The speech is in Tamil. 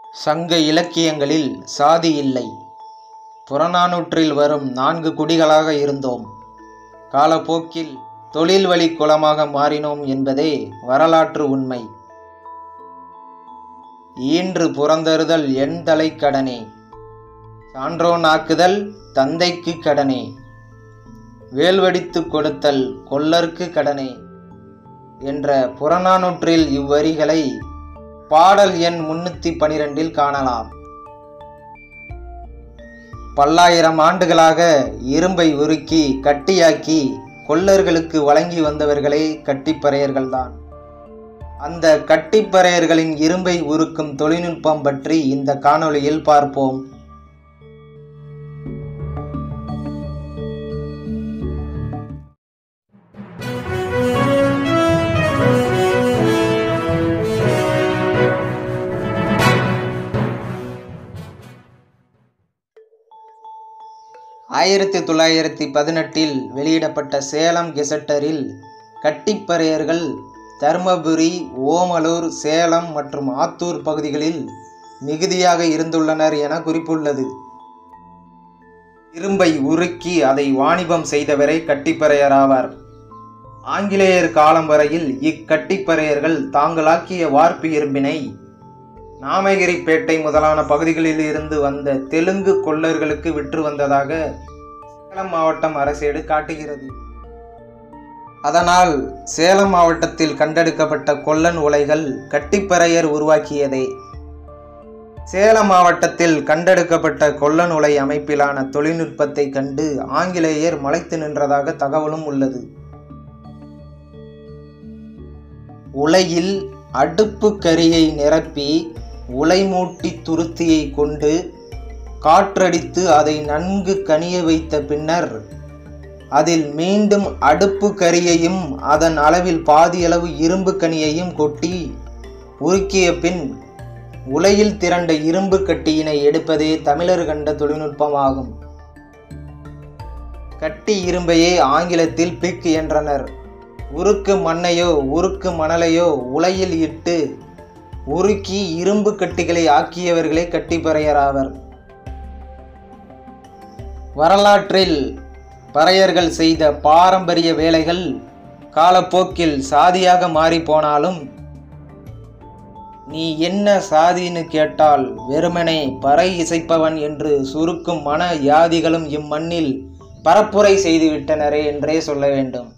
சங்க இலக்கியங்களில் சாதி இல்லை புறநானூற்றில் வரும் நான்கு குடிகளாக இருந்தோம் காலப்போக்கில் தொழில் வழி குலமாக மாறினோம் என்பதே வரலாற்று உண்மை ஈன்று புறந்தருதல் என் தலை கடனே சான்றோனாக்குதல் தந்தைக்கு கடனே வேல்வடித்து கொடுத்தல் கொல்லர்க்கு கடனே என்ற புறநானூற்றில் இவ்வரிகளை பாடல் எண் முன்னூற்றி பனிரெண்டில் காணலாம் பல்லாயிரம் ஆண்டுகளாக இரும்பை உருக்கி கட்டியாக்கி கொல்லர்களுக்கு வழங்கி வந்தவர்களே கட்டிப்பறையர்கள்தான் அந்த கட்டிப்பறையர்களின் இரும்பை உருக்கும் தொழில்நுட்பம் பற்றி இந்த காணொளியில் பார்ப்போம் ஆயிரத்தி தொள்ளாயிரத்தி பதினெட்டில் வெளியிடப்பட்ட சேலம் கெசட்டரில் கட்டிப்பறையர்கள் தருமபுரி ஓமலூர் சேலம் மற்றும் ஆத்தூர் பகுதிகளில் மிகுதியாக இருந்துள்ளனர் என குறிப்புள்ளது இரும்பை உருக்கி அதை வாணிபம் செய்தவரை கட்டிப்பறையர் ஆவார் ஆங்கிலேயர் காலம் வரையில் இக்கட்டிப்பறையர்கள் தாங்களாக்கிய வார்ப்பு இரும்பினை நாமகிரிப்பேட்டை முதலான பகுதிகளில் இருந்து வந்த தெலுங்கு கொள்ளர்களுக்கு விற்று வந்ததாக சேலம் மாவட்டம் அரசேடு காட்டுகிறது அதனால் சேலம் மாவட்டத்தில் கண்டெடுக்கப்பட்ட கொல்லன் உலைகள் கட்டிப்பறையர் உருவாக்கியதே சேலம் மாவட்டத்தில் கண்டெடுக்கப்பட்ட கொல்லன் உலை அமைப்பிலான தொழில்நுட்பத்தை கண்டு ஆங்கிலேயர் மலைத்து நின்றதாக தகவலும் உள்ளது உலையில் அடுப்பு கரியை நிரப்பி உலைமூட்டி துருத்தியை கொண்டு காற்றடித்து அதை நன்கு கனிய வைத்த பின்னர் அதில் மீண்டும் அடுப்பு கரியையும் அதன் அளவில் பாதியளவு இரும்பு கனியையும் கொட்டி உருக்கிய பின் உலையில் திரண்ட இரும்பு கட்டியினை எடுப்பதே தமிழர் கண்ட தொழில்நுட்பமாகும் கட்டி இரும்பையே ஆங்கிலத்தில் பிக் என்றனர் உருக்கு மண்ணையோ உருக்கு மணலையோ உலையில் இட்டு உருக்கி இரும்பு கட்டிகளை ஆக்கியவர்களே கட்டிப்பறையராவர் வரலாற்றில் பறையர்கள் செய்த பாரம்பரிய வேலைகள் காலப்போக்கில் சாதியாக மாறி போனாலும் நீ என்ன சாதின்னு கேட்டால் வெறுமனே பறை இசைப்பவன் என்று சுருக்கும் மன யாதிகளும் இம்மண்ணில் பரப்புரை செய்துவிட்டனரே என்றே சொல்ல வேண்டும்